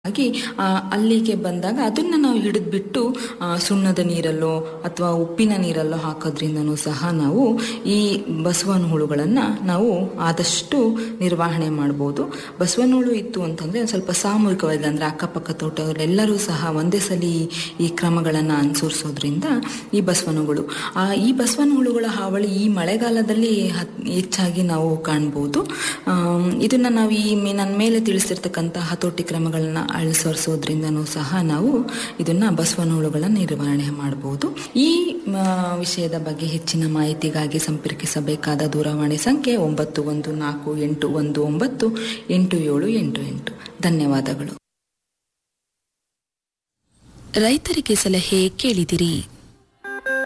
ಹಾಗೆ ಆ, ಅಲ್ಲಿಗೆ ಬಂದಾಗ ಅದನ್ನ ನಾವು ಹಿಡಿದ್ಬಿಟ್ಟು ಆ, ಸುಣ್ಣದ ನೀರಲ್ಲೋ ಅಥವಾ ಉಪ್ಪಿನ ನೀರಲ್ಲೋ ಹಾಕೋದ್ರಿಂದನೂ ಸಹ ನಾವು ಈ ಬಸವನ ಹುಳುಗಳನ್ನು ನಾವು ಆದಷ್ಟು ನಿರ್ವಹಣೆ ಮಾಡ್ಬೋದು ಬಸವನ ಹುಳು ಇತ್ತು ಅಂತಂದ್ರೆ ಒಂದ್ ಸ್ವಲ್ಪ ಸಾಮೂಹಿಕವಾಗಿ ಅಂದ್ರೆ ಅಕ್ಕಪಕ್ಕ ತೋಟದಲ್ಲೆಲ್ಲರೂ ಸಹ ಒಂದೇ ಸಲ ಈ ಕ್ರಮಗಳನ್ನು ಅನುಸರಿಸೋದ್ರಿಂದ ಈ ಬಸವನ ಹುಳು ಆ ಈ ಬಸವನ ಹುಳುಗಳ ಹಾವಳಿ ಈ ಮಳೆಗಾಲದಲ್ಲಿ ಹತ್- ಹೆಚ್ಚಾಗಿ ನಾವು ಕಾಣ್ಬೋದು ಆಮ್, ಇದನ್ನ ನಾವು ಈ ಮೇ- ನನ್ನ ಮೇಲೆ ತಿಳಿಸಿರ್ತಕ್ಕಂಥ ಹತೋಟಿ ಕ್ರಮಗಳನ್ನ ಅನುಸರಿಸೋದ್ರಿಂದನೂ ಸಹ ನಾವು ಇದನ್ನ ಬಸವನ ಹುಳುಗಳನ್ನ ನಿರ್ವಹಣೆ ಮಾಡಬಹುದು ಈ ಆ, ವಿಷಯದ ಬಗ್ಗೆ ಹೆಚ್ಚಿನ ಮಾಹಿತಿಗಾಗಿ ಸಂಪರ್ಕಿಸಬೇಕಾದ ದೂರವಾಣಿ ಸಂಖ್ಯೆ ಒಂಬತ್ತು ಒಂದು ನಾಲ್ಕು ಎಂಟು ಒಂದು ಒಂಬತ್ತು ಎಂಟು ಏಳು ಎಂಟು ಎಂಟು ಧನ್ಯವಾದಗಳು ರೈತರಿಗೆ ಸಲಹೆ ಕೇಳಿದಿರಿ